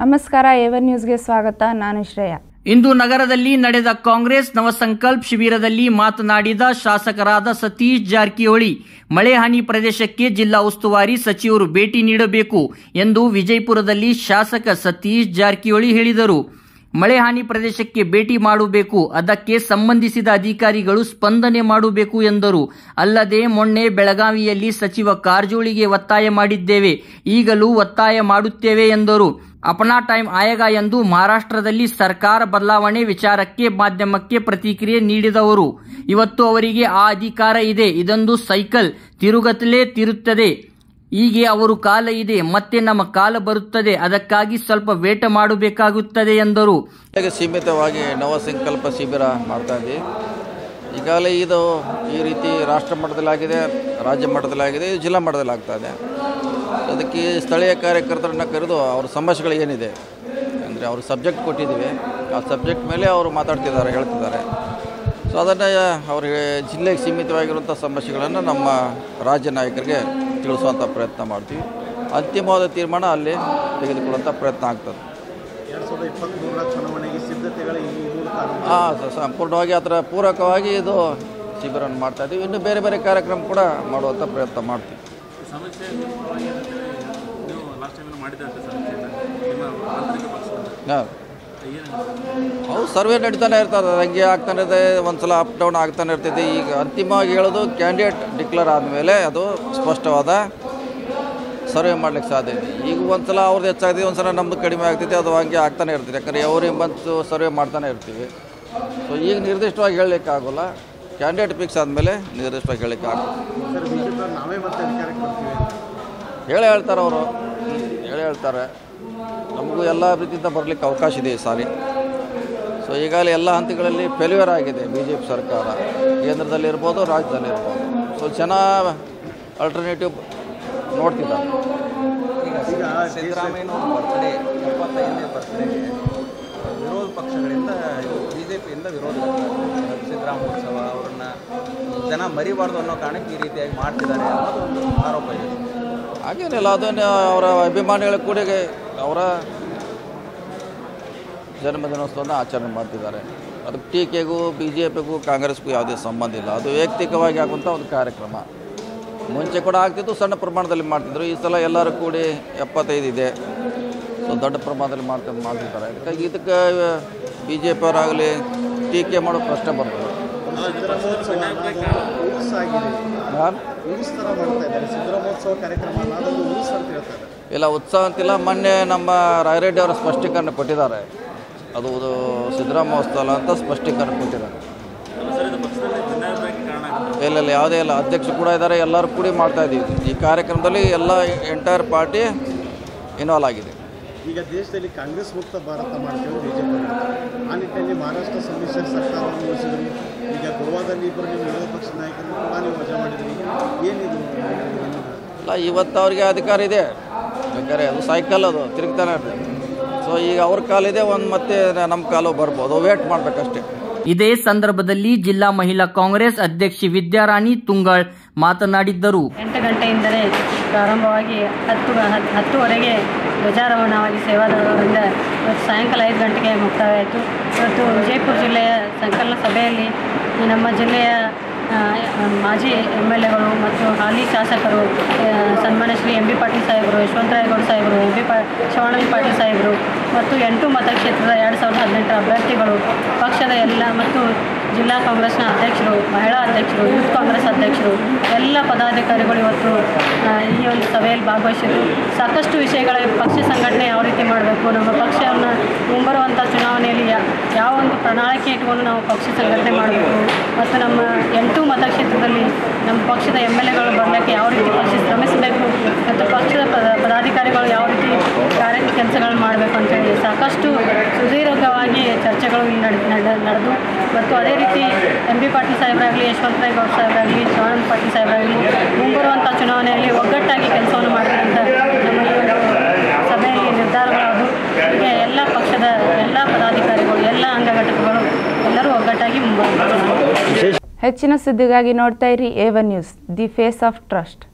ನಮಸ್ಕಾರ ಏವನ್ ನ್ಯೂಸ್ಗೆ ಸ್ವಾಗತ ನಾನು ಶ್ರೇಯಾ ಇಂದು ನಗರದಲ್ಲಿ ನಡೆದ ಕಾಂಗ್ರೆಸ್ ನವಸಂಕಲ್ಪ್ ಶಿಬಿರದಲ್ಲಿ ಮಾತನಾಡಿದ ಶಾಸಕರಾದ ಸತೀಶ್ ಜಾರಕಿಹೊಳಿ ಮಳೆ ಹಾನಿ ಪ್ರದೇಶಕ್ಕೆ ಜಿಲ್ಲಾ ಉಸ್ತುವಾರಿ ಸಚಿವರು ಭೇಟಿ ನೀಡಬೇಕು ಎಂದು ವಿಜಯಪುರದಲ್ಲಿ ಶಾಸಕ ಸತೀಶ್ ಜಾರಕಿಹೊಳಿ ಹೇಳಿದರು ಮಳೆ ಹಾನಿ ಪ್ರದೇಶಕ್ಕೆ ಭೇಟಿ ಮಾಡಬೇಕು ಅದಕ್ಕೆ ಸಂಬಂಧಿಸಿದ ಅಧಿಕಾರಿಗಳು ಸ್ಪಂದನೆ ಮಾಡಬೇಕು ಎಂದರು ಅಲ್ಲದೆ ಮೊನ್ನೆ ಬೆಳಗಾವಿಯಲ್ಲಿ ಸಚಿವ ಕಾರಜೋಳಿಗೆ ಒತ್ತಾಯ ಮಾಡಿದ್ದೇವೆ ಈಗಲೂ ಒತ್ತಾಯ ಮಾಡುತ್ತೇವೆ ಎಂದರು ಅಪನಾ ಟೈಮ್ ಆಯಗ ಎಂದು ಮಹಾರಾಷ್ಟ್ರದಲ್ಲಿ ಸರ್ಕಾರ ಬದಲಾವಣೆ ವಿಚಾರಕ್ಕೆ ಮಾಧ್ಯಮಕ್ಕೆ ಪ್ರತಿಕ್ರಿಯೆ ನೀಡಿದವರು ಇವತ್ತು ಅವರಿಗೆ ಆ ಅಧಿಕಾರ ಇದೆ ಇದೊಂದು ಸೈಕಲ್ ತಿರುಗತಲೇ ತಿರುತ್ತದೆ ಹೀಗೆ ಅವರು ಕಾಲ ಇದೆ ಮತ್ತೆ ನಮ್ಮ ಕಾಲ ಬರುತ್ತದೆ ಅದಕ್ಕಾಗಿ ಸ್ವಲ್ಪ ವೇಟ ಮಾಡಬೇಕಾಗುತ್ತದೆ ಎಂದರು ಹಾಗೆ ಸೀಮಿತವಾಗಿ ನವಸಂಕಲ್ಪ ಶಿಬಿರ ಮಾಡ್ತಾ ಇದ್ವಿ ಈಗಾಗಲೇ ಇದು ಈ ರೀತಿ ರಾಷ್ಟ್ರ ಮಟ್ಟದಲ್ಲಾಗಿದೆ ರಾಜ್ಯ ಮಟ್ಟದಲ್ಲಾಗಿದೆ ಇದು ಜಿಲ್ಲಾ ಮಟ್ಟದಲ್ಲಿ ಆಗ್ತಾ ಇದೆ ಅದಕ್ಕೆ ಸ್ಥಳೀಯ ಕಾರ್ಯಕರ್ತರನ್ನ ಕರೆದು ಅವ್ರ ಸಮಸ್ಯೆಗಳು ಏನಿದೆ ಅಂದರೆ ಅವ್ರ ಸಬ್ಜೆಕ್ಟ್ ಕೊಟ್ಟಿದ್ದೀವಿ ಆ ಸಬ್ಜೆಕ್ಟ್ ಮೇಲೆ ಅವರು ಮಾತಾಡ್ತಿದ್ದಾರೆ ಹೇಳ್ತಿದ್ದಾರೆ ಸೊ ಅದನ್ನು ಅವ್ರಿಗೆ ಜಿಲ್ಲೆಗೆ ಸೀಮಿತವಾಗಿರುವಂಥ ಸಮಸ್ಯೆಗಳನ್ನು ನಮ್ಮ ರಾಜ್ಯ ನಾಯಕರಿಗೆ ತಿಳಿಸುವಂಥ ಪ್ರಯತ್ನ ಮಾಡ್ತೀವಿ ಅಂತಿಮವಾದ ತೀರ್ಮಾನ ಅಲ್ಲಿ ತೆಗೆದುಕೊಳ್ಳುವಂಥ ಪ್ರಯತ್ನ ಆಗ್ತದೆ ಎರಡು ಸಾವಿರದ ಇಪ್ಪತ್ತ್ಮೂರರ ಚುನಾವಣೆಗೆ ಸಿದ್ಧತೆಗಳು ಈ ಮೂಲಕ ಆರಂಭ ಹಾಂ ಸಂಪೂರ್ಣವಾಗಿ ಅದರ ಪೂರಕವಾಗಿ ಇದು ಶಿಬಿರವನ್ನು ಮಾಡ್ತಾ ಇದ್ದೀವಿ ಇನ್ನು ಬೇರೆ ಬೇರೆ ಕಾರ್ಯಕ್ರಮ ಕೂಡ ಮಾಡುವಂಥ ಪ್ರಯತ್ನ ಮಾಡ್ತೀವಿ ಸಮೀಕ್ಷೆ ನೀವು ಲಾಸ್ಟ್ ಟೈಮ್ ಮಾಡಿದಂಥ ಸಮೀಕ್ಷೆನ ನಿಮ್ಮ ಆಂತರಿಕ ಪಕ್ಷ ಹಾಂ ಏನು ಅವು ಸರ್ವೆ ನಡೀತಾನೆ ಇರ್ತದೆ ಅದು ಹಂಗೆ ಆಗ್ತಾನೆ ಇದೆ ಒಂದು ಸಲ ಅಪ್ ಡೌನ್ ಆಗ್ತಾನೆ ಇರ್ತೈತಿ ಈಗ ಅಂತಿಮವಾಗಿ ಹೇಳೋದು ಕ್ಯಾಂಡಿಡೇಟ್ ಡಿಕ್ಲೇರ್ ಆದಮೇಲೆ ಅದು ಸ್ಪಷ್ಟವಾದ ಸರ್ವೆ ಮಾಡ್ಲಿಕ್ಕೆ ಸಾಧ್ಯ ಇದೆ ಈಗ ಒಂದು ಸಲ ಅವ್ರದ್ದು ಹೆಚ್ಚಾಗ್ತದೆ ಒಂದು ಸಲ ನಮ್ಮದು ಕಡಿಮೆ ಆಗ್ತೈತೆ ಅದು ಹಂಗೆ ಆಗ್ತಾನೆ ಇರ್ತೈತೆ ಯಾಕಂದರೆ ಅವ್ರಿಗೆ ಬಂತು ಸರ್ವೆ ಮಾಡ್ತಾನೆ ಇರ್ತೀವಿ ಸೊ ಈಗ ನಿರ್ದಿಷ್ಟವಾಗಿ ಹೇಳಲಿಕ್ಕೆ ಆಗೋಲ್ಲ ಕ್ಯಾಂಡಿಡೇಟ್ ಫಿಕ್ಸ್ ಆದಮೇಲೆ ನಿರ್ದಿಷ್ಟವಾಗಿ ಹೇಳಲಿಕ್ಕೆ ಆಗೋಲ್ಲ ಸರ್ ಬಿ ಜೆ ಪಿ ನಾವೇ ಮತ್ತೆ ಅಧಿಕಾರಕ್ಕೆ ಬರ್ತೀವಿ ಅಂತ ಹೇಳೇ ಹೇಳ್ತಾರೆ ಅವರು ಹೇಳೇ ಹೇಳ್ತಾರೆ ನಮಗೂ ಎಲ್ಲ ರೀತಿಯಿಂದ ಬರಲಿಕ್ಕೆ ಅವಕಾಶ ಇದೆ ಈ ಸಾರಿ ಸೊ ಈಗಾಗಲೇ ಎಲ್ಲ ಹಂತಗಳಲ್ಲಿ ಫೇಲ್ಯೂರ್ ಆಗಿದೆ ಬಿ ಜೆ ಪಿ ಸರ್ಕಾರ ಕೇಂದ್ರದಲ್ಲಿ ಇರ್ಬೋದು ರಾಜ್ಯದಲ್ಲಿ ಇರ್ಬೋದು ಸೊ ಜನ ಅಲ್ಟರ್ನೇಟಿವ್ ನೋಡ್ತಿದ್ದಾರೆ ಈಗ ಸಿದ್ದರಾಮಯ್ಯನವ್ರ ಬರ್ತ್ಡೇ ಎಪ್ಪತ್ತೈದನೇ ಬರ್ತ್ಡೇಗೆ ವಿರೋಧ ಪಕ್ಷಗಳಿಂದ ಬಿ ಜೆ ಪಿಯಿಂದ ವಿರೋಧ ವ್ಯಕ್ತವಾಗ್ತಿದೆ. ಸಿದ್ದರಾಮೋತ್ಸವ ಅವರನ್ನು ಜನ ಮರಿಬಾರ್ದು ಅನ್ನೋ ಕಾರಣಕ್ಕೆ ಈ ರೀತಿಯಾಗಿ ಮಾಡ್ತಿದ್ದಾರೆ ಅನ್ನೋದು ಒಂದು ಆರೋಪ ಇದೆ ಹಾಗೇನಿಲ್ಲ ಅದನ್ನು ಅವರ ಅಭಿಮಾನಿಗಳ ಕೂಡ ಅವರ ಜನ್ಮದಿನೋತ್ಸವನ ಆಚರಣೆ ಮಾಡ್ತಿದ್ದಾರೆ ಅದಕ್ಕೆ ಟೀಕೆಗೂ ಬಿ ಜೆ ಪಿಗೂ ಕಾಂಗ್ರೆಸ್ಗೂ ಯಾವುದೇ ಸಂಬಂಧ ಇಲ್ಲ ಅದು ವೈಯಕ್ತಿಕವಾಗಿ ಆಗುವಂಥ ಒಂದು ಕಾರ್ಯಕ್ರಮ ಮುಂಚೆ ಕೂಡ ಆಗ್ತಿತ್ತು ಸಣ್ಣ ಪ್ರಮಾಣದಲ್ಲಿ ಮಾಡ್ತಿದ್ರು ಈ ಸಲ ಎಲ್ಲರೂ ಕೂಡಿ ಎಪ್ಪತ್ತೈದು ಇದೆ ಸೊ ದೊಡ್ಡ ಪ್ರಮಾಣದಲ್ಲಿ ಮಾಡ್ತಾ ಮಾಡ್ತಿದ್ದಾರೆ ಅದಕ್ಕಾಗಿ ಇದಕ್ಕೆ ಬಿ ಜೆ ಪಿಯವರಾಗಲಿ ಟೀಕೆ ಮಾಡೋ ಪ್ರಶ್ನೆ ಬರ್ತದೆ ಸಿದ್ದರಾಮೋತ್ಸವ ಉರುಸ್ ಆಗಿದೆ ಯಾರು ಉರುಸ್ ಥರ ಮಾಡ್ತಾ ಇದ್ದಾರೆ ಸಿದ್ದರಾಮೋತ್ಸವ ಕಾರ್ಯಕ್ರಮ ಅನ್ನೋದು ಉರುಸ್ ಅಂತ ಹೇಳ್ತಾರೆ ಇಲ್ಲ ಉತ್ಸಾಹ ಅಂತಿಲ್ಲ ಮೊನ್ನೆ ನಮ್ಮ ರಾಯರೆಡ್ಡಿ ಅವರ ಸ್ಪಷ್ಟೀಕರಣ ಕೊಟ್ಟಿದ್ದಾರೆ ಅದು ಇದು ಸಿದ್ದರಾಮೋತ್ಸವ ಅಲ್ಲ ಅಂತ ಸ್ಪಷ್ಟೀಕರಣ ಕೊಟ್ಟಿದ್ದಾರೆ ಸರ್ ಇದು ಪಕ್ಷದಲ್ಲಿ ಭಿನ್ನಾಭಿಪ್ರಾಯಕ್ಕೆ ಕಾರಣ ಆಗುತ್ತೆ ಇಲ್ಲ ಇಲ್ಲ ಯಾವುದೇ ಇಲ್ಲ ಅಧ್ಯಕ್ಷರು ಕೂಡ ಇದ್ದಾರೆ ಎಲ್ಲರೂ ಕೂಡಿ ಮಾಡ್ತಾ ಇದ್ದೀವಿ ಈ ಕಾರ್ಯಕ್ರಮದಲ್ಲಿ ಎಲ್ಲ ಎಂಟೈರ್ ಪಾರ್ಟಿ ಇನ್ವಾಲ್ವ್ ಆಗಿದೆ ಈಗ ದೇಶದಲ್ಲಿ ಕಾಂಗ್ರೆಸ್ ಮುಕ್ತ ಭಾರತ ಮಾಡ್ತೀವಿ ಬಿ ಜೆ ಪಿ ಆ ನಿಟ್ಟಿನಲ್ಲಿ ಮಹಾರಾಷ್ಟ್ರ ಸಮ್ಮಿಶ್ರ ಸರ್ಕಾರವನ್ನು ಉಳಿಸಿದ್ರಿ ಈಗ ಗೋವಾದಲ್ಲಿ ಇಬ್ಬರು ನಿಮ್ಮ ವಿರೋಧ ಪಕ್ಷ ನಾಯಕರನ್ನು ಕೂಡ ನೀವು ವಜಾ ಮಾಡಿದ್ರಿ ಏನಿದು ಇಲ್ಲ ಇವತ್ತು ಅವ್ರಿಗೆ ಅಧಿಕಾರ ಇದೆ ಬೇಕಾದ್ರೆ ಅದು ಸೈಕಲ್ ಅದು ತಿರುಗ್ತಾನೆ ಇರ್ತದೆ ಸೊ ಈಗ ಅವ್ರ ಕಾಲಿದೆ ಒಂದು ಮತ್ತೆ ನಮ್ಮ ಕಾಲು ಬರ್ಬೋದು ವೇಟ್ ಮಾಡಬೇಕಷ್ಟೇ ಇದೇ ಸಂದರ್ಭದಲ್ಲಿ ಜಿಲ್ಲಾ ಮಹಿಳಾ ಕಾಂಗ್ರೆಸ್ ಅಧ್ಯಕ್ಷೆ ವಿದ್ಯಾರಾಣಿ ತುಂಗಾಳ್ ಮಾತನಾಡಿದ್ದರು ಎಂಟು ಗಂಟೆಯಿಂದಲೇ ಪ್ರಾರಂಭವಾಗಿ ಹತ್ತು ಹತ್- ಹತ್ತುವರೆಗೆ ಧ್ವಜಾರೋಹಣವಾಗಿ ಸೇವಾದಳದಿಂದ ಇವತ್ತು ಸಾಯಂಕಾಲ ಐದು ಗಂಟೆಗೆ ಮುಕ್ತಾಯ ಆಯಿತು ಇವತ್ತು ವಿಜಯಪುರ ಜಿಲ್ಲೆಯ ಸಂಕಲನ ಸಭೆಯಲ್ಲಿ ಈ ನಮ್ಮ ಜಿಲ್ಲೆಯ ಆ, ಮಾಜಿ ಎಮ್ ಎಲ್ ಎಗಳು ಮತ್ತು ಹಾಲಿ ಶಾಸಕರು ಆ, ಸನ್ಮಾನ್ಯ ಶ್ರೀ ಎಂ ಬಿ ಪಾಟೀಲ್ ಸಾಹೇಬರು ಯಶವಂತರಾಯಗೌಡ ಸಾಹೇಬರು ಎಂ ಬಿ ಪಾ ಶಿವಾನಂದ ಪಾಟೀಲ್ ಸಾಹೇಬರು ಮತ್ತು ಎಂಟು ಮತಕ್ಷೇತ್ರದ ಎರಡು ಸಾವಿರದ ಹದಿನೆಂಟರ ಅಭ್ಯರ್ಥಿಗಳು ಪಕ್ಷದ ಎಲ್ಲ ಮತ್ತು ಜಿಲ್ಲಾ ಕಾಂಗ್ರೆಸ್ನ ಅಧ್ಯಕ್ಷರು ಮಹಿಳಾ ಅಧ್ಯಕ್ಷರು ಯೂತ್ ಕಾಂಗ್ರೆಸ್ ಅಧ್ಯಕ್ಷರು ಎಲ್ಲ ಪದಾಧಿಕಾರಿಗಳು ಇವತ್ತು ಆ, ಈ ಒಂದು ಸಭೆಯಲ್ಲಿ ಭಾಗವಹಿಸಿದ್ರು ಸಾಕಷ್ಟು ವಿಷಯಗಳ ಪಕ್ಷ ಸಂಘಟನೆ ಯಾವ ರೀತಿ ಮಾಡಬೇಕು ನಮ್ಮ ಪಕ್ಷವನ್ನು ಮುಂಬರುವಂಥ ಚುನಾವಣೆಯಲ್ಲಿ ಯಾ- ಯಾವ ಒಂದು ಪ್ರಣಾಳಿಕೆ ಇಟ್ಕೊಂಡು ನಾವು ಪಕ್ಷ ಸಂಘಟನೆ ಮಾಡಬೇಕು ಮತ್ತು ನಮ್ಮ ಎಂಟು ಮತಕ್ಷೇತ್ರದಲ್ಲಿ ನಮ್ಮ ಪಕ್ಷದ ಎಮ್ ಎಲ್ ಎಗಳು ಬರಲಿಕ್ಕೆ ಯಾವ ರೀತಿ ಪಕ್ಷ ಶ್ರಮಿಸಬೇಕು ಮತ್ತು ಪಕ್ಷದ ಪದ ಪದಾಧಿಕಾರಿಗಳು ಯಾವ ರೀತಿ ಕಾರ್ಯ ಕೆಲಸಗಳು ಮಾಡಬೇಕು ಅಂತೇಳಿ ಸಾಕಷ್ಟು ಸುದೀರ್ಘವಾಗಿ ಚರ್ಚೆಗಳು ಇಲ್ಲಿ ನಡೆ ನಡೆ- ನಡೆದು ಮತ್ತು ಅದೇ ರೀತಿ ಎಂ ಬಿ ಪಾಟೀಲ್ ಸಾಹೇಬರಾಗಲಿ ಯಶವಂತರಾಯ ಗೌಡ ಸಾಹೇಬರಾಗಲಿ ಶಿವಾನಂದ ಪಾಟೀಲ್ ಸಾಹೇಬರಾಗಲಿ ಮುಂಬರುವಂಥ ಚುನಾವಣೆಯಲ್ಲಿ ಒಗ್ಗಟ್ಟಾಗಿ ಕೆಲಸವನ್ನು ಮಾಡಬೇಕಂತ ನಮ್ಮ ಈ ಒಂದು ಸಭೆಯಲ್ಲಿ ನಿರ್ಧಾರಗಳಾದವು ಹೀಗೆ ಎಲ್ಲ ಪಕ್ಷದ ಎಲ್ಲ ಪದಾಧಿಕಾರಿಗಳು ಎಲ್ಲ ಅಂಗಘಟಕಗಳು ಎಲ್ಲರೂ ಒಗ್ಗಟ್ಟಾಗಿ ಮುಂಬರುವ ಚುನಾವಣೆ ಹೆಚ್ಚಿನ ಸುದ್ದಿಗಾಗಿ ನೋಡ್ತಾ ಇರಿ A one news the face of trust